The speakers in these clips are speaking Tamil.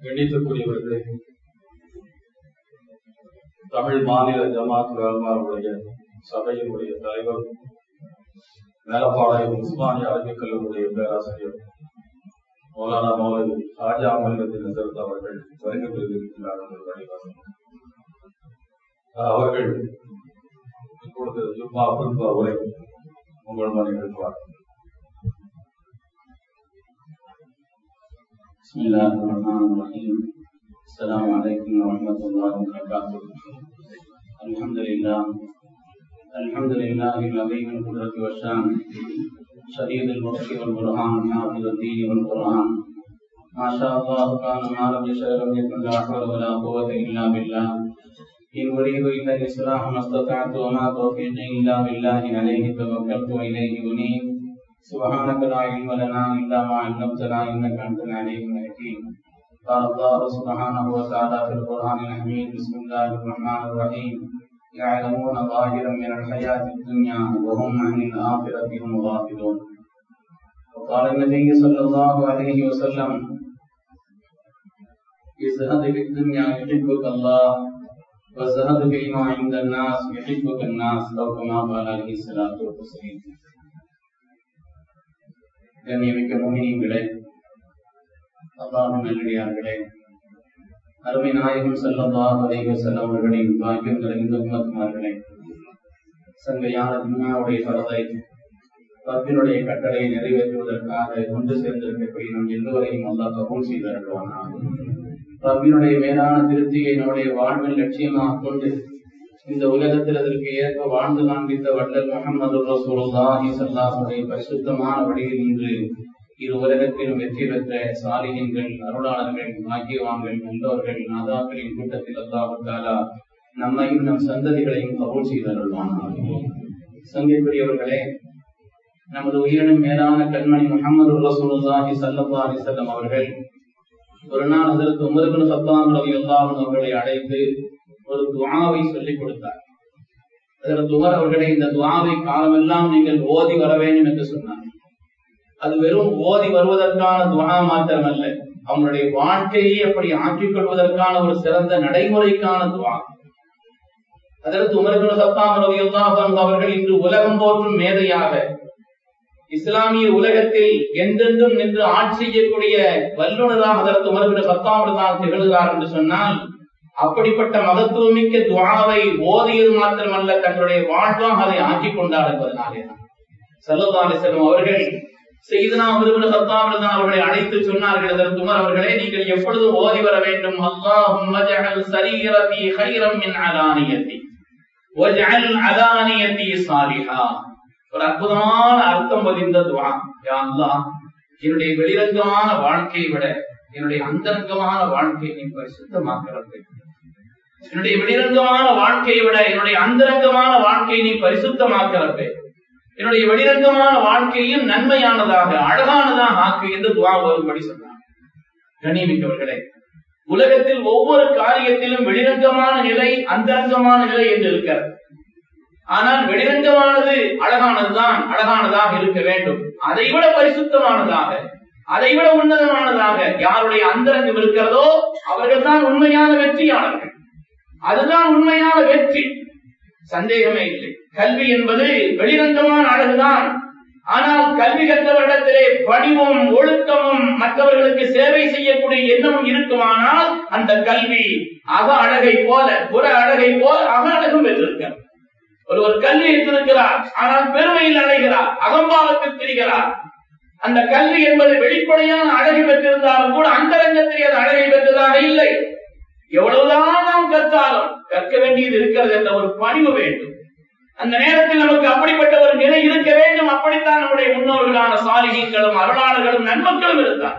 கணித்துக்குரியவர்களே தமிழ் மாநில ஜமாத் உலமாவுடைய சபையினுடைய தலைவர் மேலப்பாளையம் உஸ்மானிய அரபிக் கல்லூரியுடைய பேராசிரியர் மௌலானா மௌலவி ஹாஜா அமல்கத்தின் நசரத் அவர்கள் வருகை புரிந்திருக்கிறார்கள் வழிவாசம் அவர்கள் இப்பொழுது ஜும்மா குல்பா உரை உங்கள் மனை நிகழ்த்துவார் بسم الله الرحمن الرحيم السلام عليكم ورحمة الله وبركاته الحمد لله الحمد لله العظيم القدرة والشان شديد البطش والبرهان حافظ الدين والقرآن ما شاء الله كان ما لم يشاء لم يكن لا حول ولا قوة إلا بالله إن أريد إلا الإصلاح ما استطعت وما توفيقي إلا بالله عليه توكلت وإليه أنيب سبحانك لا علم لنا إلا ما علمتنا إنك أنت العليم الحكيم قال الله سبحانه وتعالى في القرآن الحميد بسم الله الرحمن الرحيم يعلمون ظاهرا من الحياة الدنيا وهم عن الآخرة هم غافلون وقال النبي صلى الله عليه وسلم ازهد في الدنيا يحبك الله وازهد فيما عند الناس يحبك الناس أو كما قال عليه الصلاة والسلام கண்ணியமிக்க மோகினியங்களே அல்லாஹும் நல்லடியார்களே அருமை நாயகம் செல்லல்லாஹ் அலைஹி செல்லம் அவர்களின் பாக்கியம் நிறைந்த உம்மத்துமார்களே சங்கையான துன்யாவுடைய பரதை ரப்பினுடைய கட்டளை நிறைவேற்றுவதற்காக ஒன்று சேர்ந்திருக்கக்கூடிய நம் எல்லோரையும் அல்லாஹ் கபூல் செய்திருக்கிறான் ரப்பினுடைய மேலான திருப்தியை நம்முடைய வாழ்வில் லட்சியமாக கொண்டு இந்த உலகத்தில் அதற்கு ஏற்ப வாழ்ந்து காண்பித்த வள்ளல் முகமது ரசூலுல்லாஹி ஸல்லல்லாஹு பரிசுத்தமான வழியில் இன்று இரு உலகத்திலும் வெற்றி பெற்ற சாலிகங்கள் அருளாளர்கள் பாக்கியவான்கள் நல்லோர்கள் நாதாக்களின் கூட்டத்தில் அல்லாஹு தாலா நம்மையும் நம் சந்ததிகளையும் கபூல் செய்தருள்வான் சங்கிக்குரியவர்களே நமது உயிரினும் மேலான கண்மணி முகமது ரசூலுல்லாஹி ஸல்லல்லாஹு அலைஹி வஸல்லம் அவர்கள் ஒரு நாள் அதற்கு உமர்பின் சத்தாம் ரலியல்லாஹு அவர்களை அழைத்து ஒரு துவாவை சொல்லிக் கொடுத்தார் அதற்கு உமர் அவர்களே இந்த துவாவை காலமெல்லாம் நீங்கள் ஓதி வர வேண்டும் என்று சொன்னார் அது வெறும் ஓதி வருவதற்கான துவா மாத்திரமல்ல அவங்களுடைய வாழ்க்கையை அப்படி ஆக்கிக் கொள்வதற்கான ஒரு சிறந்த நடைமுறைக்கான துவா அதற்கு உமர்கள் சத்தாம் ரவியுல்லாஹ் அவர்கள் இன்று உலகம் போற்றும் மேதையாக இஸ்லாமிய உலகத்தில் எந்தெந்தும் நின்று ஆட்சி செய்யக்கூடிய வல்லுநராக அதற்கு உமர்கள் சத்தாம் தான் திகழ்கிறார் என்று சொன்னால் அப்படிப்பட்ட மகத்துவமிக்க துவாவை ஓதியது மாத்திரமல்ல தங்களுடைய வாழ்வாக அதை ஆக்கிக் கொண்டார் என்பதனாலே செல்லம் அவர்கள் செய்தனா விரும்பின சத்தாமில் அவர்களை அழைத்து சொன்னார்கள் அதற்கு உமர் அவர்களே நீங்கள் எப்பொழுது ஓதி வர வேண்டும் அல்லாஹும் சரீரதி ஹைரம் மின் அலானியத்தி வஜஅல் அலானியத்தி சாலிஹா ஒரு அற்புதமான அர்த்தம் பதிந்த துவா யா அல்லாஹ் என்னுடைய வெளிரங்கமான வாழ்க்கையை விட என்னுடைய அந்தரங்கமான வாழ்க்கையை நீ பரிசுத்தமாக்கிறது என்னுடைய வெளிரங்கமான வாழ்க்கையை விட என்னுடைய அந்தரங்கமான வாழ்க்கையை நீ பரிசுத்தமாக்கிறது என்னுடைய வெளிரங்கமான வாழ்க்கையும் நன்மையானதாக அழகானதாக ஆக்கு என்று துவா வரும்படி சொன்னார் கண்ணியமிக்கவர்களே உலகத்தில் ஒவ்வொரு காரியத்திலும் வெளிரங்கமான நிலை அந்தரங்கமான நிலை என்று இருக்கிறது ஆனால் வெளிரங்கமானது அழகானதுதான் அழகானதாக இருக்க வேண்டும் அதைவிட பரிசுத்தமானதாக அதைவிட உன்னதமானதாக யாருடைய அந்தரங்கம் இருக்கிறதோ அவர்கள் தான் உண்மையான வெற்றியாளர்கள் அதுதான் உண்மையான வெற்றி சந்தேகமே இல்லை கல்வி என்பது வெளிரங்கமான அழகுதான் ஆனால் கல்வி கற்றவரிடத்திலே பணிவும் ஒழுக்கமும் மற்றவர்களுக்கு சேவை செய்யக்கூடிய எண்ணமும் இருக்குமானால் அந்த கல்வி அக அழகை போல புற அழகை போல அக அழகும் பெற்றிருக்கிறார் ஒருவர் கல்வி எடுத்திருக்கிறார் ஆனால் பெருமையில் அடைகிறார் அகம்பாவத்தில் திரிகிறார் அந்த கல்வி என்பது வெளிப்படையான அழகை பெற்றிருந்தாலும் கூட அந்தரங்கத்தில் அது அழகை பெற்றதாக இல்லை எவ்வளவுதான் நாம் கற்றாலும் கற்க வேண்டியது இருக்கிறது என்ற ஒரு பணிவு வேண்டும் அந்த நேரத்தில் நமக்கு அப்படிப்பட்ட ஒரு நிலை இருக்க வேண்டும் அப்படித்தான் நம்முடைய முன்னோர்களான சாலிகங்களும் அருளாளர்களும் நன்மக்களும் இருந்தார்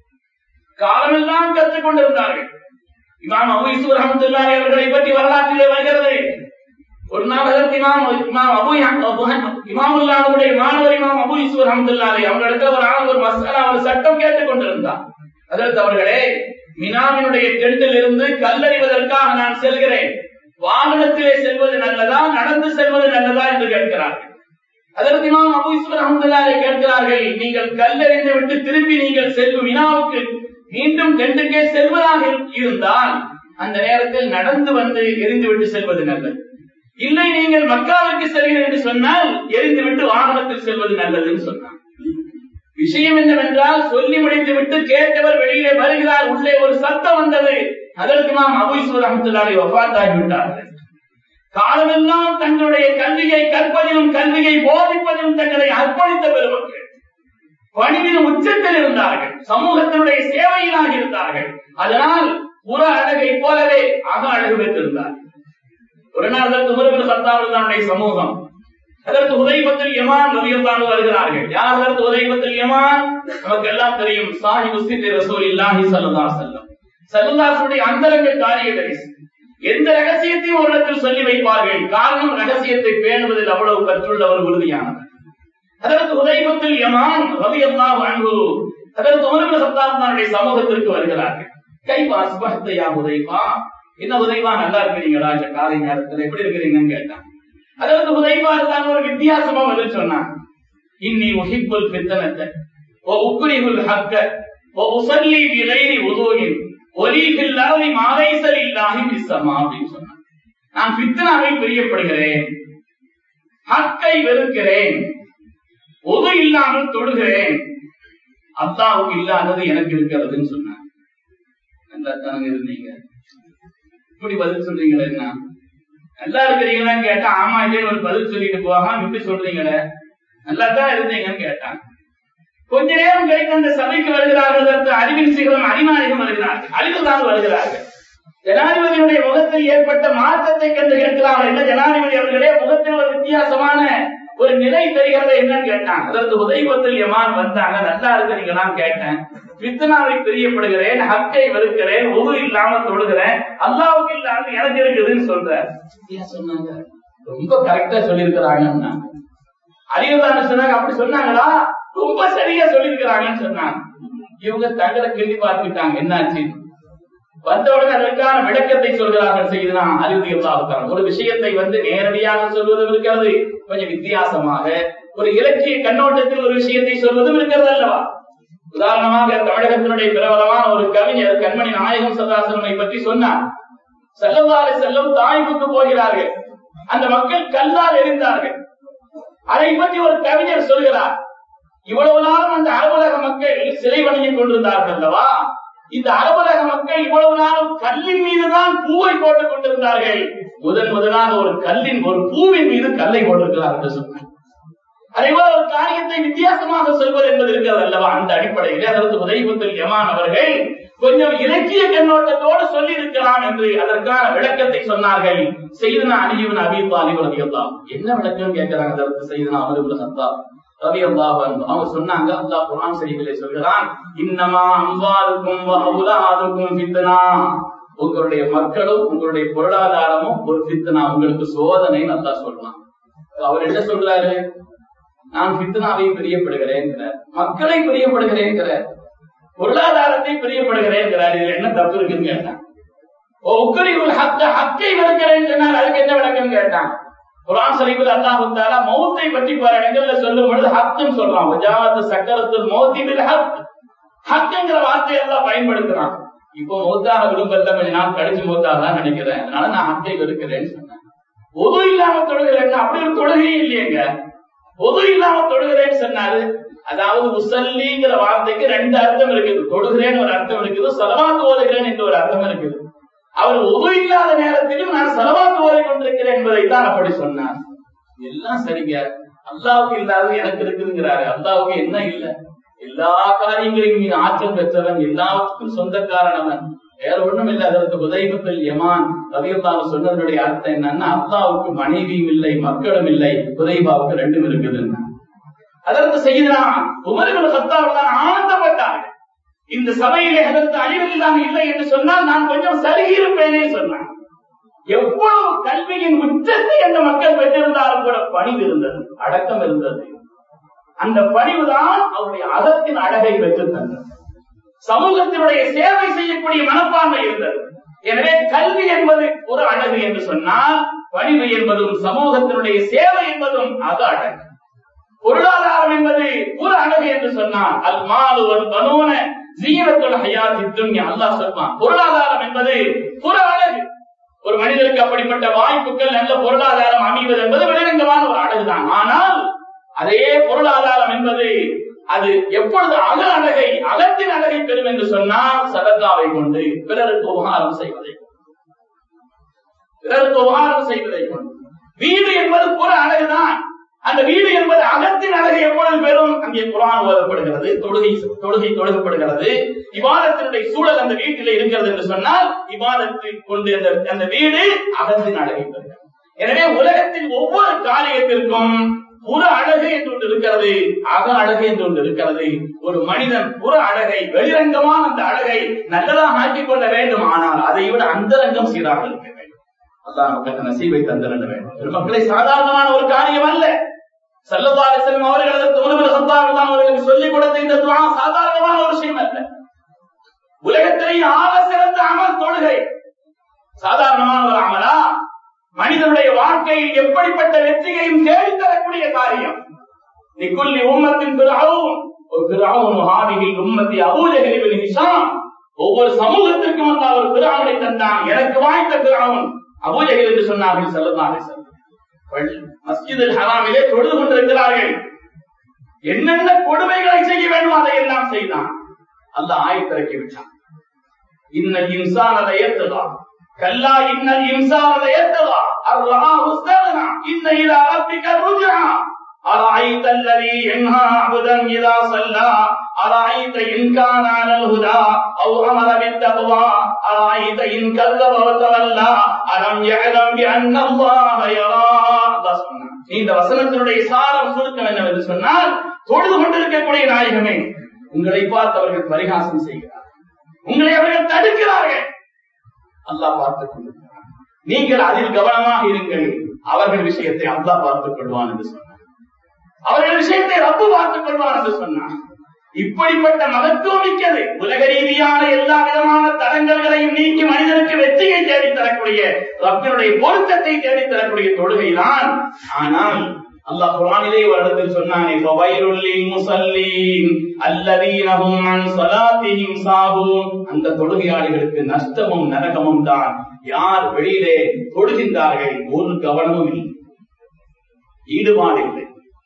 காலமெல்லாம் கற்றுக் கொண்டிருந்தார்கள் இமாம் அபுசூர் அஹமதுல்லாரி அவர்களை பற்றி வரலாற்றிலே வருகிறது ஒரு நாள் அதற்கு இமாம் இமாம் அபு இமாமுல்லாவுடைய மாணவர் இமாம் அபு ஈஸ்வர் அஹமதுல்லாரி அவங்களுக்கு ஒரு ஆள் ஒரு மசாலா ஒரு சட்டம் கேட்டுக் கொண்டிருந்தார் அதற்கு அவர்களே மினாவினுடைய டெண்டில் இருந்து கல்லறிவதற்காக நான் செல்கிறேன் வாகனத்திலே செல்வது நல்லதா நடந்து செல்வது நல்லதா என்று கேட்கிறார்கள் அதற்கு இமாம் அபு ஈஸ்வர் அஹமதுல்லாரை கேட்கிறார்கள் நீங்கள் கல்லறிந்து விட்டு திரும்பி நீங்கள் செல்லும் வினாவுக்கு மீண்டும் டென்ட்டுக்கே செல்வதாக இரு- இருந்தால் அந்த நேரத்தில் நடந்து வந்து எரிந்துவிட்டு செல்வது நல்லது இல்லை நீங்கள் மக்காவிற்கு செல்கிறேன் என்று சொன்னால் எரிந்துவிட்டு வாகனத்தில் செல்வது நல்லதுன்னு சொன்னான் விஷயம் என்னவென்றால் சொல்லி முடித்து விட்டு கேட்டவர் வெளியிலே வருகிறார் உள்ளே ஒரு சத்தம் வந்தது அதற்கு நாம் அபுஸ்வர் அஹமத்துல்லாவை வபாத்தாகிவிட்டார்கள் காலமெல்லாம் தங்களுடைய கல்வியை கற்பதிலும் கல்வியை போதிப்பதிலும் தங்களை அர்ப்பணித்த பெருமக்கள் பணிவின் உச்சத்தில் இருந்தார்கள் சமூகத்தினுடைய சேவையிலாக இருந்தார்கள் அதனால் புற அழகை போலவே அக அழகு பெற்றிருந்தார்கள் ஒரு நாள் அதற்கு உமரபின் சத்தாவில் தன்னுடைய சமூகம் அதற்கு உதயபத்தில் யமான் நபியல்லாண்டு வருகிறார்கள் யார் அதற்கு உதயபத்தில் யமான் நமக்கு எல்லாம் தெரியும் சாஹி முஸ்லிம் ரசூல் இல்லாஹி சல்லா செல்லம் சல்லுல்லாசுடைய அந்தரங்க காரிய தரிசி எந்த ரகசியத்தையும் ஒரு இடத்தில் சொல்லி வைப்பார்கள் காரணம் ரகசியத்தை பேணுவதில் அவ்வளவு கற்றுள்ளவர் உறுதியானவர் அதற்கு உதயபத்தில் யமான் ரவி அல்லாஹ் அன்பு அதற்கு உமரபின் சத்தாவுடைய சமூகத்திற்கு வருகிறார்கள் கை அஸ்பஹத்தையா உதய்வா என்ன உதய்வா நல்லா இருக்கிறீங்களா இந்த காலை நேரத்துல எப்படி இருக்கிறீங்கன்னு கேட்டான் அதாவது உதய்வா இருந்தாங்க ஒரு வித்தியாசமா பதில் சொன்னான் இன்னி உஹிப்புல் பித்தனத்தை ஓ உக்ரிஹுல் ஹக்க ஓ உசல்லி பிலைரி உதோயின் ஒலி பில்லாவி மாலைசல் இல்லாஹி பிஸ்ஸமா அப்படின்னு சொன்னான் நான் பித்தனாவை பிரியப்படுகிறேன் ஹக்கை வெறுக்கிறேன் ஒது இல்லாமல் தொடுகிறேன் அல்லாவுக்கு இல்லாதது எனக்கு இருக்கிறதுன்னு சொன்னான் நல்லா தானங்க இருந்தீங்க இப்படி பதில் சொல்றீங்களே என்ன நல்லா இருக்கிறீங்களான்னு கேட்டா ஆமா இல்லைன்னு ஒரு பதில் சொல்லிட்டு போகாம இப்படி சொல்றீங்களே நல்லா தான் இருந்தீங்கன்னு கேட்டான் கொஞ்ச நேரம் கழித்து அந்த சபைக்கு வருகிறார்கள் அதற்கு அறிவின் சிகரம் அறிமானிகம் வருகிறார்கள் அறிவுதான் வருகிறார்கள் ஜனாதிபதியுடைய முகத்தில் ஏற்பட்ட மாற்றத்தை கண்டு கேட்கிறார்கள் என்ன ஜனாதிபதி அவர்களே முகத்தில் ஒரு வித்தியாசமான ஒரு நிலை தெரிகிறது என்னன்னு கேட்டான் அதற்கு உதயபத்தில் யமான் வந்தாங்க நல்லா இருக்கிறீங்களான்னு கேட்டேன் பித்தனாவை பிரியப்படுகிறேன் ஹக்கை வெறுக்கிறேன் உது இல்லாம தொழுகிறேன் அல்லாவுக்கு இல்லாம எனக்கு இருக்குதுன்னு சொல்ற ஏன் சொன்னாங்க ரொம்ப கரெக்டா சொல்லியிருக்கிறாங்கன்னா அறிவுதான சொன்னாங்க அப்படி சொன்னாங்களா ரொம்ப சரியா சொல்லியிருக்கிறாங்கன்னு சொன்னாங்க இவங்க தங்களை கிள்ளி பார்த்துட்டாங்க என்னாச்சு வந்த உடனே அதற்கான விளக்கத்தை சொல்கிறார்கள் செய்துனா அறிவு எல்லாருக்கான ஒரு விஷயத்தை வந்து நேரடியாக சொல்வதும் இருக்கிறது கொஞ்சம் வித்தியாசமாக ஒரு இலக்கிய கண்ணோட்டத்தில் ஒரு விஷயத்தை சொல்வதும் இருக்கிறது அல்லவா உதாரணமாக தமிழகத்தினுடைய பிரபலமான ஒரு கவிஞர் கண்மணி நாயகம் சதாசனமை பற்றி சொன்னார் செல்லவாறு செல்லும் தாய்வுக்கு போகிறார்கள் அந்த மக்கள் கல்லால் எரிந்தார்கள் அதை பற்றி ஒரு கவிஞர் சொல்கிறார் இவ்வளவு நாளும் அந்த அரபுலக மக்கள் சிலை வணங்கிக் கொண்டிருந்தார்கள் அல்லவா இந்த அரபுலக மக்கள் இவ்வளவு நாளும் கல்லின் மீதுதான் பூவை போட்டுக் கொண்டிருந்தார்கள் முதன் முதலாக ஒரு கல்லின் ஒரு பூவின் மீது கல்லை போட்டிருக்கிறார் என்று சொன்னார் அதேபோல ஒரு காரியத்தை வித்தியாசமாக சொல்வது என்பது இருக்கிறது அல்லவா அந்த அடிப்படையில் அதற்கு உதயபுத்தல் யமான் அவர்கள் கொஞ்சம் இலக்கிய கண்ணோட்டத்தோடு சொல்லி இருக்கலாம் என்று அதற்கான விளக்கத்தை சொன்னார்கள் செய்தனா அணியுவன் அபிபா அலிவரதியல்லாம் என்ன விளக்கம் கேட்கிறாங்க அதற்கு செய்தனா அமருபுல சத்தா ரவி அல்லாஹ் அவங்க சொன்னாங்க அல்லாஹ் குரான் செய்திகளை சொல்கிறான் இன்னமா அம்பாருக்கும் அவுலாதுக்கும் ஃபித்னா உங்களுடைய மக்களும் உங்களுடைய பொருளாதாரமும் ஒரு ஃபித்னா உங்களுக்கு சோதனை நல்லா சொல்லலாம் அவர் என்ன சொல்றாரு நான் ஃபித்னாவை பிரியப்படுகிறேன் மக்களை பிரியப்படுகிறேன் பொருளாதாரத்தை பிரியப்படுகிறேன் இதுல என்ன தப்பு இருக்குன்னு கேட்டான் ஓ உக்கரி ஒரு ஹக்க ஹக்கை வெறுக்கிறேன் சொன்னால் அதுக்கு என்ன விளக்கம் கேட்டான் குரான் சரிவில் அல்லாஹ் தாலா மௌத்தை பற்றி பல இடங்கள்ல சொல்லும் பொழுது ஹக்குன்னு சொல்றான் வஜாவத்து சக்கரத்தில் மௌத்தி பில் ஹக் ஹக்குங்கிற வார்த்தையை எல்லாம் பயன்படுத்துறான் இப்போ மௌத்தாக விரும்பல கொஞ்ச நாள் கழிச்சு மௌத்தாக நினைக்கிறேன் அதனால நான் ஹக்கை வெறுக்கிறேன்னு சொன்னேன் பொது இல்லாம தொழுகிறேன் அப்படி ஒரு தொழுகையே இல்லையங்க பொது இல்லாம தொழுகிறேன்னு சொன்னாரு அதாவது உசல்லிங்கிற வார்த்தைக்கு ரெண்டு அர்த்தம் இருக்குது தொழுகிறேன்னு ஒரு அர்த்தம் இருக்குது செலவாத்து ஓதுகிறேன் என்று ஒரு அர்த்தம் இருக்குது அவர் உது இல்லாத நேரத்திலும் நான் செலவாத்து ஓதி கொண்டிருக்கிறேன் என்பதை தான் அப்படி சொன்னார் எல்லாம் சரிங்க அல்லாவுக்கு இல்லாதது எனக்கு இருக்குங்கிறாரு அல்லாவுக்கு என்ன இல்லை எல்லா காரியங்களையும் நீ ஆற்றல் பெற்றவன் எல்லாத்துக்கும் சொந்தக்காரனவன் வேற ஒண்ணும் இல்லை அதற்கு உதயபத்தில் யமான் ரவியல்லாவு சொன்னதனுடைய அர்த்தம் என்னன்னா அல்லாவுக்கு மனைவியும் இல்லை மக்களும் இல்லை உதயபாவுக்கு ரெண்டும் இருக்குதுன்னா அதற்கு செய்தான் உமர்கள் சத்தாவுதான் ஆனந்தப்பட்டார்கள் இந்த சபையிலே அதற்கு அழிவில்லாம இல்லை என்று சொன்னால் நான் கொஞ்சம் சருகி இருப்பேனே சொன்னான் எவ்வளவு கல்வியின் உச்சத்தை அந்த மக்கள் பெற்றிருந்தாலும் கூட பணிவு இருந்தது அடக்கம் இருந்தது அந்த பணிவுதான் அவருடைய அகத்தின் அழகை பெற்று தந்தது சமூகத்தினுடைய சேவை செய்யக்கூடிய மனப்பான்மை இருந்தது எனவே கல்வி என்பது ஒரு அழகு என்று சொன்னால் பணிவு என்பதும் சமூகத்தினுடைய சேவை என்பதும் அது அழகு பொருளாதாரம் என்பது ஒரு அழகு என்று சொன்னால் அல் மாலுவர் பனோன ஜீவத்துல் ஹயாத்தி துன்யா அல்லாஹ் சொல்வான் பொருளாதாரம் என்பது புற அழகு ஒரு மனிதனுக்கு அப்படிப்பட்ட வாய்ப்புகள் நல்ல பொருளாதாரம் அமைவது என்பது வெளிரங்கமான ஒரு அழகுதான் ஆனால் அதே பொருளாதாரம் என்பது அது எப்பொழுது அக அழகை அகத்தின் அழகை பெறும் என்று சொன்னால் சதக்காவை கொண்டு பிறருக்கு உபகாரம் செய்வதை கொண்டு. பிறருக்கு உபகாரம் செய்வதை கொண்டு வீடு என்பது புற அழகுதான் அந்த வீடு என்பது அகத்தின் அழகை எப்பொழுது பெறும் அங்கே குரான் ஓதப்படுகிறது தொழுகை தொழுகை தொழுகப்படுகிறது விவாதத்தினுடைய சூழல் அந்த வீட்டில் இருக்கிறது என்று சொன்னால் விவாதத்தை கொண்டு அந்த அந்த வீடு அகத்தின் அழகை பெறுகிறது எனவே உலகத்தில் ஒவ்வொரு காரியத்திற்கும் புற அழகு என்று ஒன்று இருக்கிறது அக அழகு என்று ஒன்று இருக்கிறது ஒரு மனிதன் புற அழகை வெளிரங்கமான அந்த அழகை நல்லதாக ஆக்கிக் கொள்ள வேண்டும் ஆனால் அதை விட அந்தரங்கம் சீராக இருக்க வேண்டும் அல்லாஹ் நமக்கு நசீபை தந்திருக்க வேண்டும் பெருமக்களை சாதாரணமான ஒரு காரியம் அல்ல சல்லல்லாஹு செல்லும் அவர்கள் அதற்கு உணவு சந்தாரம் அவர்களுக்கு சொல்லிக் கொடுத்த இந்த துவா சாதாரணமான ஒரு விஷயம் அல்ல உலகத்திலேயே ஆக சிறந்த அமல் தொழுகை சாதாரணமான ஒரு அமலா மனிதனுடைய வாழ்க்கையில் எப்படிப்பட்ட வெற்றியையும் தேடித் தரக்கூடிய காரியம் நிக்குல்லி உம்மத்தின் பிறகும் ஒரு பிறகும் ஹாதிகில் உம்மத்தி அபூஜகரிபின் ஹிஷாம் ஒவ்வொரு சமூகத்திற்கும் வந்த ஒரு பிறகனை தந்தான் எனக்கு வாய்த்த பிறகும் அபூஜகர் என்று சொன்னார்கள் செல்லல்லாஹு செல்லும் மஸ்ஜிதில் ஹராமிலே தொழுது கொண்டிருக்கிறார்கள் என்னென்ன கொடுமைகளை செய்ய வேண்டும் அதை எல்லாம் செய்தான் அல்லாஹ் ஆயத்திறக்கி விட்டான் இன்னல் இன்சான ஏத்துதான் கல்லா இன்னல் இன்சான ஏத்துதா அல்லாஹ் உஸ்தகனா இன்ன இலா ரப்பிக ருஜா أرأيت الذي ينهى عبدا إذا صلى أرأيت إن كان على الهدى أو أمر بالتقوى أرأيت إن كذب وتولى ألم يعلم بأن الله يرى الله சொன்னார் இந்த வசனத்தினுடைய சாரம் சுருக்கம் என்னவென்று சொன்னால் தொழுது கொண்டிருக்கக்கூடிய நாயகமே உங்களை பார்த்து அவர்கள் பரிகாசம் செய்கிறார் உங்களை அவர்கள் தடுக்கிறார்கள் அல்லாஹ் பார்த்துக் கொண்டிருக்கிறார் நீங்கள் அதில் கவனமாக இருங்கள் அவர்கள் விஷயத்தை அல்லாஹ் பார்த்துக் கொள்வான் என்று சொன்னார் அவர்கள் விஷயத்தை ரப்பு பார்த்துக் கொள்வான் என்று சொன்னார் இப்படிப்பட்ட மகத்துவம் மிக்கது உலக ரீதியான எல்லா விதமான தடங்கல்களையும் நீக்கி மனிதனுக்கு வெற்றியை தேடித் தரக்கூடிய ரப்பினுடைய பொருத்தத்தை தேடித் தரக்கூடிய தொழுகைதான் ஆனால் அல்லாஹ் குர்ஆனிலே ஒரு இடத்தில் சொன்னானே ஃபவைலுல் லில் முஸல்லீன் அல்லதீன ஹும் அன் ஸலாத்திஹிம் சாஹூன் அந்த தொழுகையாளிகளுக்கு நஷ்டமும் நரகமும் தான் யார் வெளியிலே தொழுகின்றார்கள் ஒரு கவனமும் இல்லை ஈடுபாடு இல்லை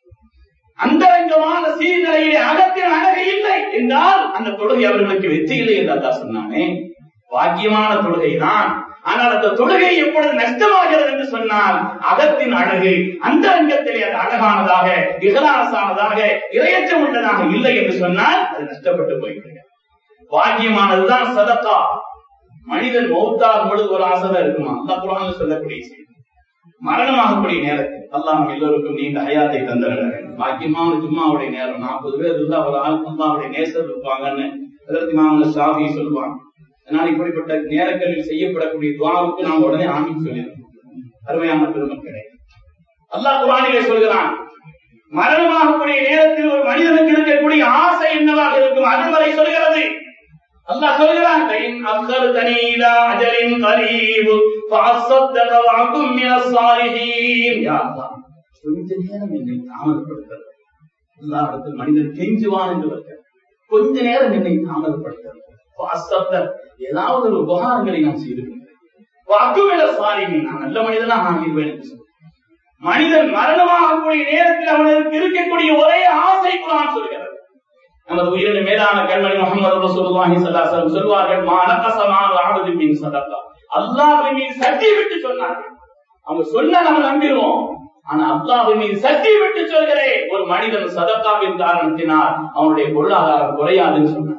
அந்தரங்கமான சீர்நிலையிலே அகத்தின் அழகு இல்லை என்றால் அந்த தொழுகை அவர்களுக்கு வெற்றி இல்லை என்று அல்லாஹ் சொன்னானே பாக்கியமான தொழுகை தான் ஆனால் அந்த தொழுகை எப்பொழுது நஷ்டமாகிறது என்று சொன்னால் அகத்தின் அழகு அந்த ரங்கத்திலே அது அழகானதாக இகலாசானதாக இரையற்றம் உள்ளதாக இல்லை என்று சொன்னால் அது நஷ்டப்பட்டு போய்விடுகிறது பாக்கியமானதுதான் சதக்கா மனிதன் மௌத்தாகும் பொழுது ஒரு ஆசை இருக்குமா அந்த குரான் சொல்லக்கூடிய செய்தி மரணமாகக்கூடிய நேரத்தில் அல்லாஹ் நம்ம எல்லோருக்கும் நீண்ட ஹயாத்தை தந்திருக்க வேண்டும் பாக்கியமான ஜும்மாவுடைய நேரம் நாற்பது பேர் இருந்தா ஒரு ஆள் அல்லாவுடைய நேசர் இருப்பாங்கன்னு அதற்கு மாமல்ல ஷாஃபி சொல்லுவாங்க அதனால இப்படிப்பட்ட நேரங்களில் செய்யப்படக்கூடிய துவாவுக்கு நாம் உடனே ஆமீன் சொல்லிடணும் அருமையான பெருமக்களே அல்லாஹ் குரானிலே சொல்கிறான் மரணமாகக்கூடிய நேரத்தில் ஒரு மனிதனுக்கு இருக்கக்கூடிய ஆசை என்னவாக இருக்கும் அதுவரை சொல்கிறது அல்லாஹ் சொல்கிறான் "فَإِنْ أَخَّرْتَنِي إِلَى أَجَلٍ قَرِيبٍ فَأَصَّدَّقَ وَأَكُن مِّنَ الصَّالِحِينَ யா அல்லாஹ் கொஞ்ச நேரம் என்னை தாமதப்படுத்துறது அல்லாஹ் இடத்தில் மனிதன் கெஞ்சுவான் என்று வருகிறது கொஞ்ச நேரம் என்னை தாமதப்படுத்துறது فَأَصَّدَّقَ ஏதாவது ஒரு உபகாரங்களை நான் செய்து கொள்கிறேன் வாக்குமில சாலினி நான் நல்ல மனிதனாக ஆகிடுவேன் என்று சொல்றேன் மனிதன் மரணமாகக்கூடிய நேரத்தில் அவனுக்கு இருக்கக்கூடிய ஒரே ஆசை குரான் சொல்கிறது நமது உயிரின் மேலான கண்மணி முகமது ரசூலுல்லாஹி ஸல்லல்லாஹு அலைஹி வஸல்லம் சொல்வார்கள் மா நகசமான அஹது மின் சதகா அல்லாஹ்வின் மீது சக்தி விட்டு சொன்னார்கள் அவங்க சொன்னா நம்ம நம்பிடுவோம் ஆனா அல்லாஹ்வின் மீது சக்தி விட்டு சொல்கிறேன் ஒரு மனிதன் சதக்காவின் காரணத்தினால் அவனுடைய பொருளாதாரம் குறையாதுன்னு சொன்னார்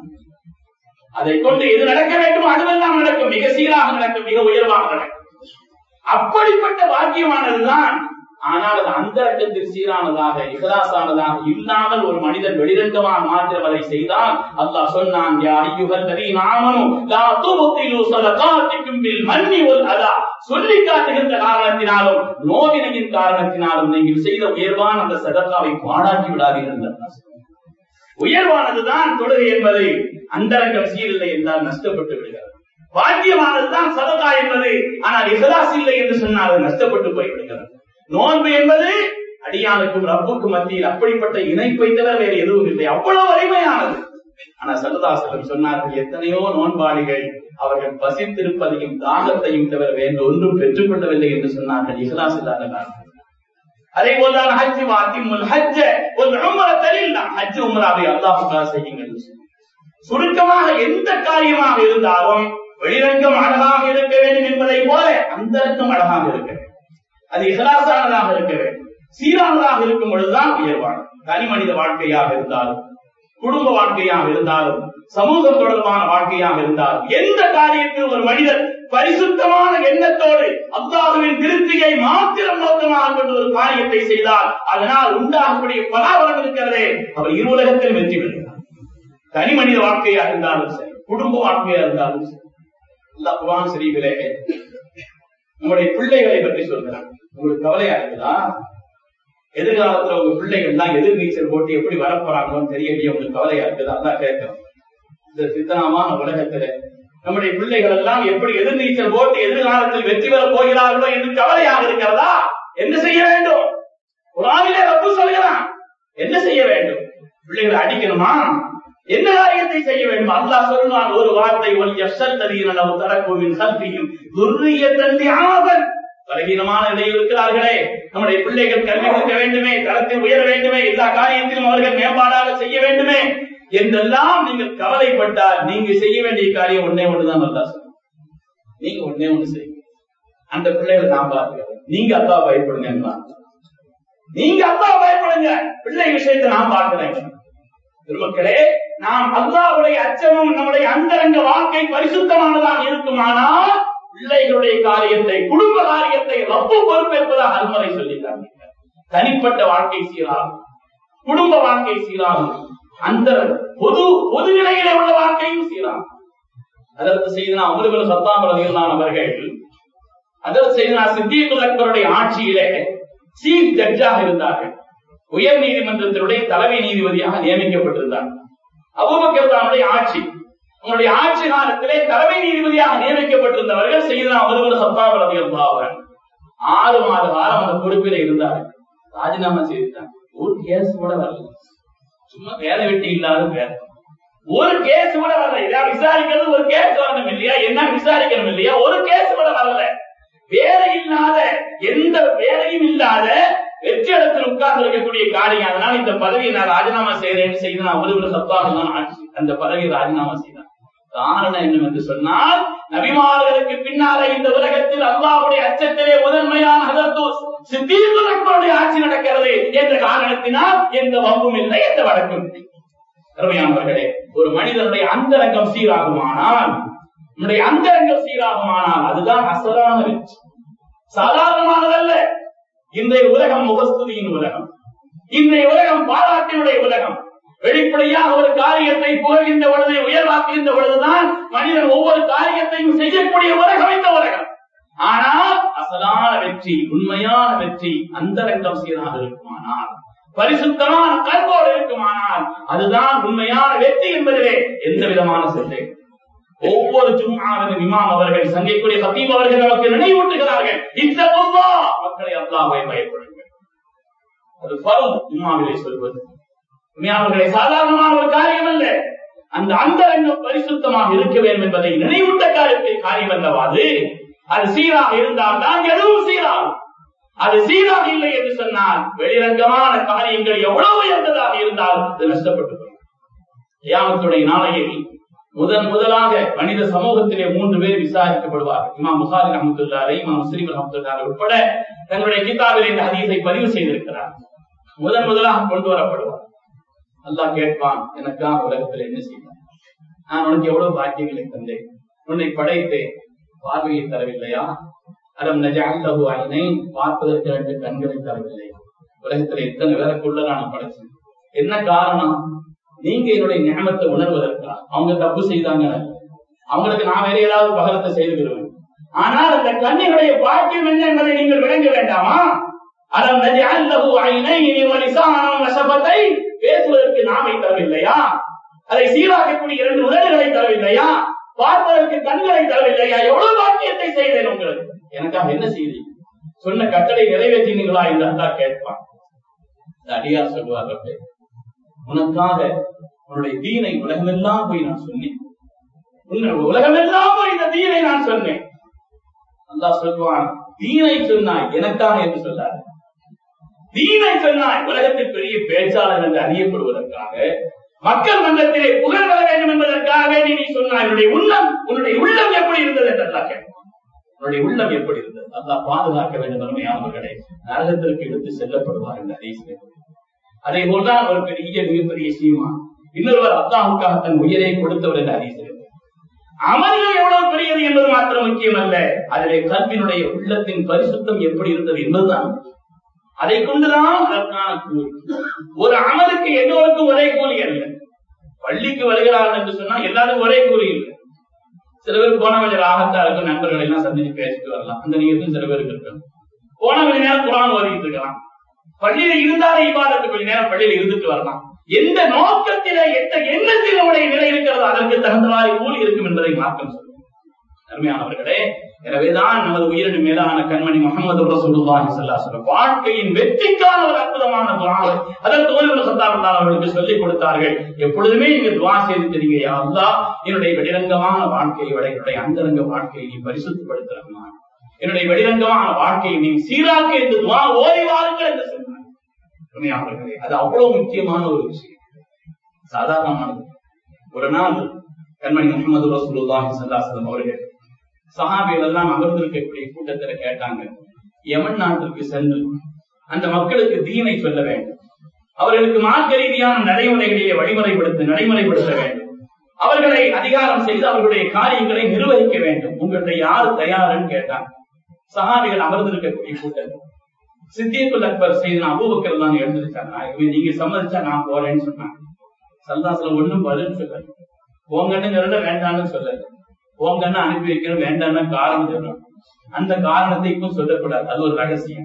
அதை கொண்டு எது நடக்க வேண்டும் அதுவெல்லாம் நடக்கும் மிக சீராக நடக்கும் மிக உயர்வாக நடக்கும் அப்படிப்பட்ட பாக்கியமானதுதான் ஆனால் அது அந்தரங்கத்தில் சீரானதாக இகலாசானதாக இல்லாமல் ஒரு மனிதன் வெளிரங்கமாக மாத்திரம் அதை செய்தால் அல்லாஹ் சொன்னான் யா ஐயுகல் லதீன ஆமனு லா துபத்திலு ஸதகாத்திக்கும் பில் மன்னி வல் அதா சொல்லி காட்டுகின்ற காரணத்தினாலும் நோவினையின் காரணத்தினாலும் நீங்கள் செய்த உயர்வான அந்த சதகாவை பாழாக்கி விடாதீர்கள் என்று அல்லாஹ் சொன்னான். உயர்வானதுதான் தொழுகை என்பது அந்தரங்கம் சீரில்லை என்றால் நஷ்டப்பட்டு விடுகிறது பாக்கியமானதுதான் சதகா என்பது ஆனால் இஹலாஸ் இல்லை என்று சொன்னால் அது நஷ்டப்பட்டு போய்விடுகிறது நோன்பு என்பது அடியானுக்கும் ரப்புக்கும் மத்தியில் அப்படிப்பட்ட இணைப்பை தவிர வேறு எதுவும் இல்லை அவ்வளவு வலிமையானது ஆனா சல்லதாசலம் சொன்னார்கள் எத்தனையோ நோன்பாளிகள் அவர்கள் பசித்திருப்பதையும் தாகத்தையும் தவிர வேறு ஒன்றும் பெற்றுக் கொள்ளவில்லை என்று சொன்னார்கள் இஹ்லாஸ் இல்லாத காரணம் அதே போல்தான் ஹஜ் வாத்திமுல் ஹஜ் ஒரு உம்ரத்தில் ஹஜ் உம்ராவை அல்லாஹுக்காக செய்யுங்கள் சுருக்கமாக எந்த காரியமாக இருந்தாலும் வெளிரங்கம் அழகாக இருக்க வேண்டும் என்பதை போல அந்தரங்கம் அழகாக இருக்க வேண்டும் அது இகலாசானதாக இருக்க வேண்டும் சீரானதாக இருக்கும் பொழுதுதான் உயர்வானது தனி மனித வாழ்க்கையாக இருந்தாலும் குடும்ப வாழ்க்கையாக இருந்தாலும் சமூகம் தொடர்பான வாழ்க்கையாக இருந்தாலும் எந்த காரியத்தில் ஒரு மனிதர் பரிசுத்தமான எண்ணத்தோடு அல்லாஹுவின் திருப்தியை மாத்திரம் நோக்கமாக கொண்டு ஒரு காரியத்தை செய்தால் அதனால் உண்டாகக்கூடிய பலாபலம் இருக்கிறதே அவர் இரு உலகத்தில் வெற்றி பெறுகிறார் தனி மனித வாழ்க்கையாக இருந்தாலும் சரி குடும்ப வாழ்க்கையாக இருந்தாலும் சரி அல்லா குரான் சரிவிலே நம்முடைய பிள்ளைகளை பற்றி சொல்கிறார் உங்களுக்கு கவலையா இருக்குதா எதிர்காலத்துல உங்க பிள்ளைகள் எல்லாம் எதிர் நீச்சல் போட்டு எப்படி வரப்போறாங்களோன்னு தெரியலையே உங்களுக்கு கவலையா இருக்குதா அதான் கேட்கிறோம் இந்த சித்தனமான உலகத்துல நம்முடைய பிள்ளைகள் எல்லாம் எப்படி எதிர் நீச்சல் போட்டு எதிர்காலத்தில் வெற்றி பெறப் போகிறார்களோ என்று கவலையாக இருக்கிறதா என்ன செய்ய வேண்டும் குரானிலே ரப்பு சொல்கிறான் என்ன செய்ய வேண்டும் பிள்ளைகளை அடிக்கணுமா என்ன காரியத்தை செய்ய வேண்டும் அல்லாஹ் சொல்லுவான் ஒரு வார்த்தை ஒல் யஷத்ததீன லவ் தரக்குமின் சல்பியும் துர்ரியத்தன் தியாகன் பலகீனமான நிலையில் இருக்கிறார்களே நம்முடைய பிள்ளைகள் கல்வி கற்க வேண்டுமே தரத்தில் உயர வேண்டுமே எல்லா காரியத்திலும் அவர்கள் மேம்பாடாக செய்ய வேண்டுமே என்றெல்லாம் நீங்கள் கவலைப்பட்டால் நீங்க செய்ய வேண்டிய காரியம் ஒன்னே ஒண்ணுதான் நல்லா சொல்லுங்க நீங்க ஒன்னே ஒண்ணு செய்யுங்க அந்த பிள்ளைகளை நான் பார்க்கிறேன் நீங்க அப்பா பயப்படுங்க நீங்க அப்பா பயப்படுங்க பிள்ளை விஷயத்தை நான் பார்க்கிறேன் திருமக்களே நாம் அல்லாவுடைய அச்சமும் நம்முடைய அந்தரங்க வாழ்க்கை பரிசுத்தமானதாக இருக்குமானால் பிள்ளைகளுடைய காரியத்தை குடும்ப காரியத்தை ரப்பு பொறுப்பேற்பதாக அல்முறை சொல்லிட்டாங்க தனிப்பட்ட வாழ்க்கை சீராகும் குடும்ப வாழ்க்கை சீராகும் அந்த பொது பொது நிலையிலே உள்ள வாழ்க்கையும் சீராகும் அதற்கு செய்தனா அமருகள் சத்தாம் ரவியல்லான் அவர்கள் அதற்கு செய்தனா சித்திகுல் அக்பருடைய ஆட்சியிலே சீஃப் ஜட்ஜாக இருந்தார்கள் உயர் நீதிமன்றத்தினுடைய தலைமை நீதிபதியாக நியமிக்கப்பட்டிருந்தார் அபுபக்கர்தானுடைய ஆட்சி உங்களுடைய ஆட்சி காலத்திலே தலைமை நீதிபதியாக நியமிக்கப்பட்டிருந்தவர்கள் செய்தனா அமருகள் சத்தாம் ரவியல்லாவர் ஆறு மாத காலம் அந்த பொறுப்பிலே இருந்தார்கள் ராஜினாமா செய்துட்டாங்க ஒரு கேஸ் கூட வரல சும்மா வேலை வெட்டி இல்லாத வேலை ஒரு கேஸ் கூட வரல இதா விசாரிக்கிறது ஒரு கேஸ் வரணும் இல்லையா என்ன விசாரிக்கணும் இல்லையா ஒரு கேஸ் கூட வரல வேலை இல்லாத எந்த வேலையும் இல்லாத வெற்றி இடத்தில் உட்கார்ந்து இருக்கக்கூடிய காரியம் அதனால இந்த பதவியை நான் ராஜினாமா செய்யறேன்னு செய்து நான் ஒரு சத்தாக தான் ஆட்சி அந்த பதவியை ராஜினாமா செய்தேன் காரணம் என்னவென்று சொன்னால் நபிமார்களுக்கு பின்னாலே இந்த உலகத்தில் அல்லாவுடைய அச்சத்திலே முதன்மையான ஹதத்து சித்தீர்களுடைய ஆட்சி நடக்கிறது என்ற காரணத்தினால் எந்த வம்பும் இல்லை எந்த வழக்கும் இல்லை அருமையானவர்களே ஒரு மனிதனுடைய அந்தரங்கம் சீராகுமானால் நம்முடைய அந்தரங்கம் சீராகுமானால் அதுதான் அசலான வெற்றி சாதாரணமானதல்ல இன்றைய உலகம் முகஸ்துதியின் உலகம் இன்றைய உலகம் பாராட்டினுடைய உலகம் வெளிப்படையாக ஒரு காரியத்தை புகழ்கின்ற பொழுது உயர்வாக்குகின்ற பொழுதுதான் மனிதன் ஒவ்வொரு காரியத்தையும் செய்யக்கூடிய உலகம் இந்த உலகம் ஆனால் அசலான வெற்றி உண்மையான வெற்றி அந்தரங்கம் சீராக இருக்குமானால் பரிசுத்தமான கல்வோடு இருக்குமானால் அதுதான் உண்மையான வெற்றி என்பதிலே எந்த விதமான சந்தேகம் ஒவ்வொரு ஜும்மாவின் இமாம் அவர்கள் சங்கைக்குரிய சத்தீப் அவர்கள் நமக்கு நினைவூட்டுகிறார்கள் இந்த மக்களை அல்லாவை பயப்படுங்கள் அது பருவம் இம்மாவிலே சொல்வது உண்மையானவர்களை சாதாரணமான ஒரு காரியம் அல்ல அந்த அந்தரங்கம் பரிசுத்தமாக இருக்க வேண்டும் என்பதை நினைவூட்ட காரியத்தை காரியம் அல்லவா அது அது சீராக இருந்தால் தான் எதுவும் சீராகும் அது சீராக இல்லை என்று சொன்னால் வெளிரங்கமான காரியங்கள் எவ்வளவு உயர்ந்ததாக இருந்தால் அது நஷ்டப்பட்டு ஏமத்துடைய நாளையில் முதன் முதலாக மனித சமூகத்திலே மூன்று பேர் விசாரிக்கப்படுவார் இமாம் முசாரி அஹமதுல்லாரை இமாம் முஸ்லீம் அஹமதுல்லாரை உட்பட தங்களுடைய கிதாபில் இந்த ஹதீஸை பதிவு செய்திருக்கிறார் முதன் முதலாக கொண்டு வரப்படுவார் அல்லாஹ் கேட்பான் எனக்காக உலகத்தில் என்ன செய்வான் நான் உனக்கு எவ்வளவு பாக்கியங்களை தந்தேன் உன்னை படைத்தேன் பார்வையை தரவில்லையா அடம் நஜாலகு ஐனை பார்ப்பதற்கு ரெண்டு கண்களை தரவில்லை உலகத்துல எத்தனை பேருக்குள்ள நான் படைச்சேன் என்ன காரணம் நீங்க என்னுடைய ஞாபகத்தை உணர்வதற்கா அவங்க தப்பு செய்தாங்க அவங்களுக்கு நான் வேற ஏதாவது பகலத்தை செய்துக்கிறேன் ஆனால் அந்த கண்ணினுடைய பாக்கியம் என்ன என்பதை நீங்கள் விளங்க வேண்டாமா அடம் நஜாலகு ஐனை வலிசானம் வசபத்தை பேசுவதற்கு நாமை தரவில்லையா அதை சீராக்கக்கூடிய இரண்டு உதடுகளை தரவில்லையா பார்ப்பதற்கு கண்களை தரவில்லையா எவ்வளவு பாக்கியத்தை செய்தேன் உங்களுக்கு எனக்காக என்ன செய்தீங்க சொன்ன கட்டளை நிறைவேற்றினீங்களா என்று அல்லா கேட்பான் அடியார் சொல்வார் உனக்காக உன்னுடைய தீனை உலகமெல்லாம் போய் நான் சொன்னேன் உன்னை உலகமெல்லாம் போய் இந்த தீனை நான் சொன்னேன் அல்லாஹ் சொல்லுவான் தீனை சொன்னாய் எனக்காக என்று சொல்லார் தீனை சொன்னாய் உலகத்தில் பெரிய பேச்சாளர் என்று அறியப்படுவதற்காக மக்கள் மன்றத்திலே புகழ் வர வேண்டும் என்பதற்காக நீ நீ சொன்னாய் உன்னுடைய உள்ளம் உன்னுடைய உள்ளம் எப்படி இருந்தது என்று அல்லாஹ் கேட்பான் உன்னுடைய உள்ளம் எப்படி இருந்தது அல்லாஹ் பாதுகாக்க வேண்டும் அருமையானவர்களை நரகத்திற்கு எடுத்து செல்லப்படுவார் என்று அறிய அதே போல்தான் ஒரு பெரிய மிகப்பெரிய சீமா இன்னொருவர் அல்லாஹுக்காக தன் உயிரை கொடுத்தவர் என்று அறிய அமல்கள் எவ்வளவு பெரியது என்பது மாத்திரம் முக்கியம் அல்ல அதிலே கல்வியினுடைய உள்ளத்தின் பரிசுத்தம் எப்படி இருந்தது என்பதுதான் அதை கொண்டுதான் அதற்கான கூலி ஒரு அமலுக்கு எல்லோருக்கும் ஒரே கூலி அல்ல பள்ளிக்கு வருகிறார்கள் என்று சொன்னா எல்லாருக்கும் ஒரே கூலி இல்லை சில பேர் போன கொஞ்சம் ராகத்தா இருக்கும் நண்பர்களை எல்லாம் சந்திச்சு பேசிட்டு வரலாம் அந்த நீருக்கும் சில பேருக்கு இருக்கும் போன கொஞ்ச நேரம் குரான் ஓதிட்டு இருக்கலாம் பள்ளியில இருந்தாலே இவ்வாதத்து கொஞ்ச நேரம் பள்ளியில இருந்துட்டு வரலாம் எந்த நோக்கத்தில எந்த எண்ணத்தில் நம்முடைய நிலை இருக்கிறதோ அதற்கு தகுந்தவாறு கூலி இருக்கும் என்பதை மாற்றம் சொல்லும் அருமையானவர்களே எனவேதான் நமது உயிரின் மேலான கண்மணி முகமது ரசூலுல்லாஹி ஸல்லல்லாஹு அலைஹி வாழ்க்கையின் வெற்றிக்கான ஒரு அற்புதமான துஆவை அதற்கு ஒரு சத்தார் அவர்களுக்கு சொல்லிக் கொடுத்தார்கள் எப்பொழுதுமே நீங்க துவா செய்து தெரியுங்க யா அல்லாஹ் என்னுடைய வெளிரங்கமான வாழ்க்கையை விட என்னுடைய அந்தரங்க வாழ்க்கையை நீ பரிசுத்தப்படுத்துறமா என்னுடைய வெளிரங்கமான வாழ்க்கையை நீ சீராக்க என்று துவா ஓடி வாருங்கள் என்று சொன்னார் உண்மையானவர்களே அது அவ்வளவு முக்கியமான ஒரு விஷயம் சாதாரணமானது ஒரு நாள் கண்மணி முகமது ரசூலுல்லாஹி ஸல்லல்லாஹு அவர்கள் சஹாபிகள் எல்லாம் அமர்ந்திருக்கக்கூடிய கூட்டத்தில் கேட்டாங்க யமன் நாட்டிற்கு சென்று அந்த மக்களுக்கு தீனை சொல்ல வேண்டும் அவர்களுக்கு மார்க்க ரீதியான நடைமுறைகளையே வழிமுறைப்படுத்த நடைமுறைப்படுத்த வேண்டும் அவர்களை அதிகாரம் செய்து அவர்களுடைய காரியங்களை நிர்வகிக்க வேண்டும் உங்கள்கிட்ட யாரு தயாருன்னு கேட்டாங்க சஹாபிகள் அமர்ந்திருக்கக்கூடிய கூட்டத்தில் சித்தியத்துல் அக்பர் செய்து அபூபக்கர் தான் எழுந்திருச்சாங்க நீங்க சம்மதிச்சா நான் போறேன்னு சொன்னாங்க சல்லாசலம் ஒண்ணும் பதில் சொல்லல போங்கன்னு வேண்டாம்னு சொல்லல போங்கன்னு அனுப்பி வைக்கணும் வேண்டாம்னு காரணம் சொல்லணும் அந்த காரணத்தை இப்ப சொல்லக்கூடாது அது ஒரு ரகசியம்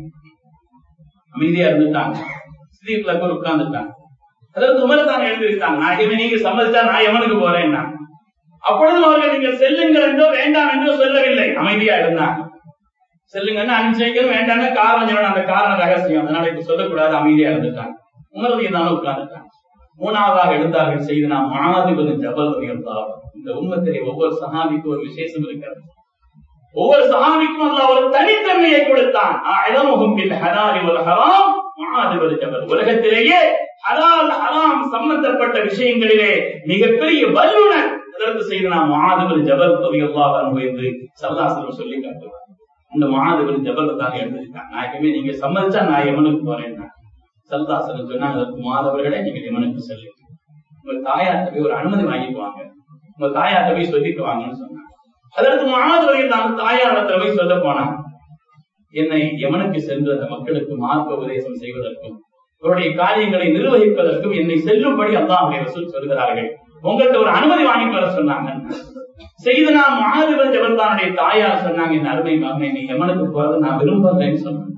அமைதியா இருந்துட்டாங்க சித்தியத்துல் அக்பர் உட்கார்ந்துட்டாங்க அதாவது உமர் தான் எழுந்திருக்காங்க நான் இவன் நீங்க சம்மதிச்சா நான் எவனுக்கு போறேன்னா அப்பொழுதும் அவர்கள் நீங்கள் செல்லுங்கள் என்றோ வேண்டாம் என்றோ சொல்லவில்லை அமைதியா இருந்தாங்க செல்லுங்கன்னு அனுப்பிச்சு வைக்கணும் வேண்டாம்னா காரணம் சொல்லணும் அந்த காரணம் ரகசியம் அதனால இப்ப சொல்லக்கூடாது அமைதியா இருந்துட்டாங்க உணர்வு தான் உட்கார்ந்துட்டாங்க மூணாவதாக எடுத்தார்கள் செய்து நாம் மனாதிபதி ஜபல் இருந்தார் இந்த உண்மத்திலே ஒவ்வொரு சகாபிக்கும் ஒரு விசேஷம் இருக்கிறது ஒவ்வொரு சகாபிக்கும் அல்ல ஒரு தனித்தன்மையை கொடுத்தான் உலகத்திலேயே ஹலால் ஹராம் சம்பந்தப்பட்ட விஷயங்களிலே மிகப்பெரிய வல்லுனர் அதற்கு செய்து நாம் மகாதிபதி ஜபல் தொகை அல்லாஹ் என்று சல்லாசலம் சொல்லி காட்டுவார் இந்த மகாதேவன் ஜபலத்தாக எழுதிருக்காங்க நான் எப்பவுமே நீங்க சம்மதிச்சா நான் எவனுக்கு போறேன் சல்தாசன் சொன்னாங்க மாதவர்களே நீங்க எவனுக்கு சொல்லு உங்க தாயார்ட்ட போய் ஒரு அனுமதி வாங்கிட்டு வாங்க உங்க தாயார்ட்ட போய் சொல்லிட்டு வாங்கன்னு சொன்னாங்க அதற்கு மாதவர்கள் தான் தாயாரத்துல போய் சொல்ல போனாங்க என்னை எவனுக்கு சென்று அந்த மக்களுக்கு மார்க்க உபதேசம் செய்வதற்கும் அவருடைய காரியங்களை நிர்வகிப்பதற்கும் என்னை செல்லும்படி அல்லாஹுடைய ரசூல் சொல்கிறார்கள் உங்கள்கிட்ட ஒரு அனுமதி வாங்கிட்டு வர சொன்னாங்க செய்து நான் மகாதிபதி ஜபர்தானுடைய தாயார் சொன்னாங்க இந்த அருமை மகனை நீ எமனுக்கு போறது நான் விரும்பலன்னு சொன்னேன்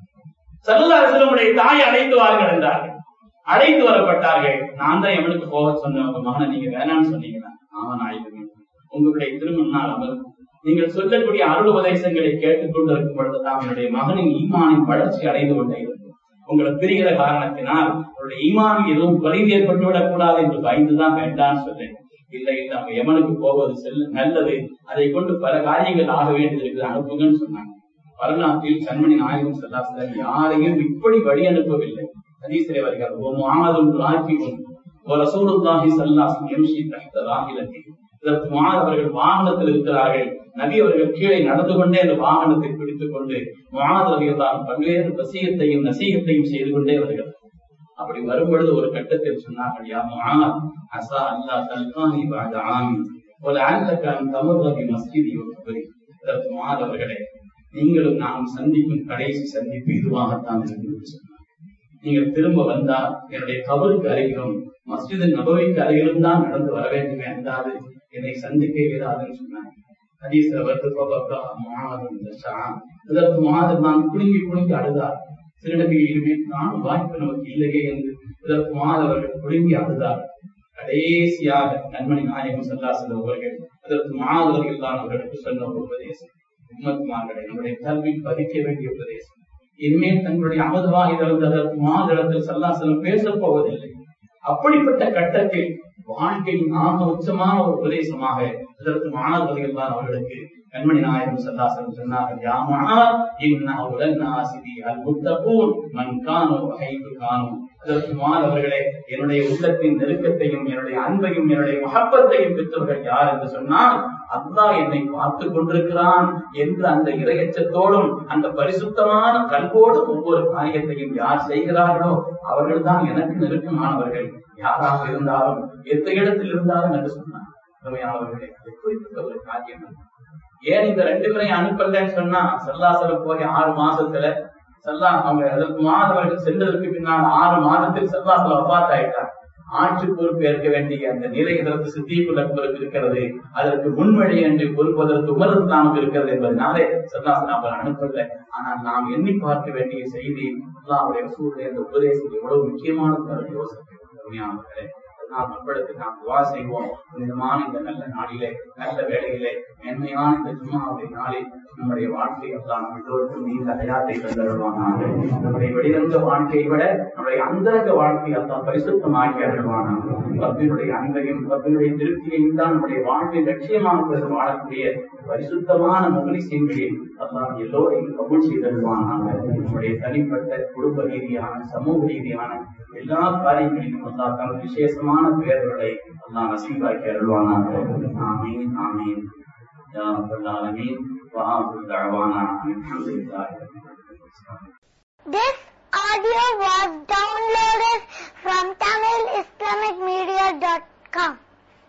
சல்லாசலமுடைய தாய் அழைத்து வாருங்கள் என்றார்கள் அழைத்து வரப்பட்டார்கள் நான் தான் எவனுக்கு போக சொன்னேன் உங்க மகனை நீங்க வேணாம்னு சொன்னீங்கன்னா ஆமா நாயகமே உங்களுடைய திருமணம் அமர் நீங்கள் சொல்லக்கூடிய அருள் உபதேசங்களை கேட்டுக்கொண்டிருக்கும் பொழுதுதான் என்னுடைய மகனின் ஈமானின் வளர்ச்சி அடைந்து கொண்டே இருக்கும் உங்களை பிரிகிற காரணத்தினால் அவருடைய ஈமான் எதுவும் குறைந்து ஏற்பட்டுவிடக் கூடாது என்று பயந்துதான் வேண்டாம்னு சொல்றேன் இல்லை இல்லை அவங்க எமனுக்கு போவது செல்ல நல்லது அதை கொண்டு பல காரியங்கள் ஆக வேண்டியது இருக்குது அனுப்புங்கன்னு சொன்னாங்க வரலாற்றில் கண்மணி நாயகம் செல்லாசலம் யாரையும் இப்படி வழி அனுப்பவில்லை ஹதீசிலே வருகிறார் ஓ முகமது ராஜிவும் ஓ ரசூலுல்லாஹி சல்லாசம் எம்ஷி தஹ்த ராஹிலத்தி இதற்கு மாத அவர்கள் வாகனத்தில் இருக்கிறார்கள் நபி அவர்கள் கீழே நடந்து கொண்டே அந்த வாகனத்தை பிடித்துக் கொண்டு மாதவர்கள் தான் பல்வேறு வசியத்தையும் நசீகத்தையும் செய்து கொண்டே வருகிறார் அப்படி வரும்பொழுது ஒரு கட்டத்தில் சொன்னார்கள் யா முஆத் அஸா அல்லா தல்கானி பஅத ஆமி வலஅல்லக அன் தமர்ர பி மஸ்ஜிதி வகபரி அதற்கு முஆத் அவர்களே நீங்களும் நானும் சந்திக்கும் கடைசி சந்திப்பு இதுவாகத்தான் இருக்கும் என்று சொன்னார் நீங்கள் திரும்ப வந்தால் என்னுடைய கபருக்கு அருகிலும் மஸ்ஜிது நபவிக்கு அருகிலும் தான் நடந்து வர வேண்டுமே அல்லாது என்னை சந்திக்க இயலாதுன்னு சொன்னாங்க ஹதீஸ்ல வந்து பபக்கா முஆத் தஷான் இதற்கு முஆத் நான் குலுங்கி குலுங்கி அழுதார் திருநபியிலுமே நானும் வாய்ப்பு நமக்கு இல்லையே என்று இதற்கு மாதவர்கள் குலுங்கி அழுதார் கடைசியாக நன்மணி நாயகம் செல்லாசல் அவர்கள் அதற்கு மாதவர்கள் தான் அவர்களுக்கு சொன்ன ஒரு உபதேசம் உம்மத்மார்களை நம்முடைய கல்வியில் பதிக்க வேண்டிய உபதேசம் இனிமேல் தங்களுடைய அமதுவாக இருந்த அதற்கு மாதளத்தில் சல்லாசலம் பேசப் போவதில்லை அப்படிப்பட்ட கட்டத்தில் வாழ்க்கையின் ஆக உச்சமான ஒரு உபதேசமாக இதற்கு மாணவர்கள் தான் அவர்களுக்கு கண்மணி நாயகம் சல்லாசலம் சொன்னார்கள் யாமானா இன்னுடன் நாசிதி அல் முத்தபூன் மன் கானோ ஹைபு கானோ அதற்கு அவர்களே என்னுடைய உள்ளத்தின் நெருக்கத்தையும் என்னுடைய அன்பையும் என்னுடைய மகப்பத்தையும் பெற்றவர்கள் யார் என்று சொன்னால் அல்லாஹ் என்னை பார்த்து கொண்டிருக்கிறான் என்ற அந்த இரையச்சத்தோடும் அந்த பரிசுத்தமான கல்வோடு ஒவ்வொரு காரியத்தையும் யார் செய்கிறார்களோ அவர்கள் தான் எனக்கு நெருக்கமானவர்கள் யாராக இருந்தாலும் எந்த இடத்தில் இருந்தாலும் என்று சொன்னார் அருமையானவர்களே எப்படிப்பட்ட ஒரு காரியம் அது? ஏன் இந்த ரெண்டு பேரையும் அனுப்பலன்னு சொன்னா சல்லாசலம் போய் ஆறு மாசத்துல சல்லா அவங்க அதற்கு மாதவர்கள் சென்றதற்கு பின்னால் ஆறு மாதத்தில் சல்லாசலம் அப்பாத் ஆயிட்டார் ஆட்சி பொறுப்பேற்க வேண்டிய அந்த நிலை இதற்கு சித்திக்குள் அக்பருக்கு இருக்கிறது அதற்கு முன்வழி என்று பொறுப்பதற்கு உமரது நமக்கு இருக்கிறது என்பதனாலே சல்லாசலம் அவர் அனுப்பல ஆனால் நாம் எண்ணி பார்க்க வேண்டிய செய்தி அல்லாவுடைய சூழலை அந்த உபதேசம் எவ்வளவு முக்கியமானது என்று யோசிக்கிறோம் அருமையானவர்களே அதனால் மக்களுக்கு நாம் துவா செய்வோம் புனிதமான இந்த நல்ல நாளிலே நல்ல வேளையிலே மேன்மையான இந்த ஜும்மாவுடைய நாளில் நம்முடைய வாழ்க்கை எல்லாம் எல்லோருக்கும் நீண்ட அடையாத்தை தந்தருவானாக நம்முடைய வெளிரங்க வாழ்க்கையை விட நம்முடைய அந்தரங்க வாழ்க்கை எல்லாம் பரிசுத்தமாக்கி அருள்வானாக ரப்பினுடைய அன்பையும் ரப்பினுடைய திருப்தியையும் தான் நம்முடைய வாழ்க்கை லட்சியமாக வாழக்கூடிய பரிசுத்தமான முகலிசீன்களில் அல்லாம் எல்லோரையும் கபூல் செய்தருவானாக நம்முடைய தனிப்பட்ட குடும்ப ரீதியான சமூக ரீதியான எல்லா காரியங்களிலும் அல்லா தனது விசேஷமான பெயர்களை அல்லா நசீபாக்கி அருள்வானாக ஆமீன் ஆமீன் யா ரப்பல் ஆலமீன் وآخر دعوانا أن الحمد لله رب العالمين. This audio was downloaded from TamilIslamicMedia.com.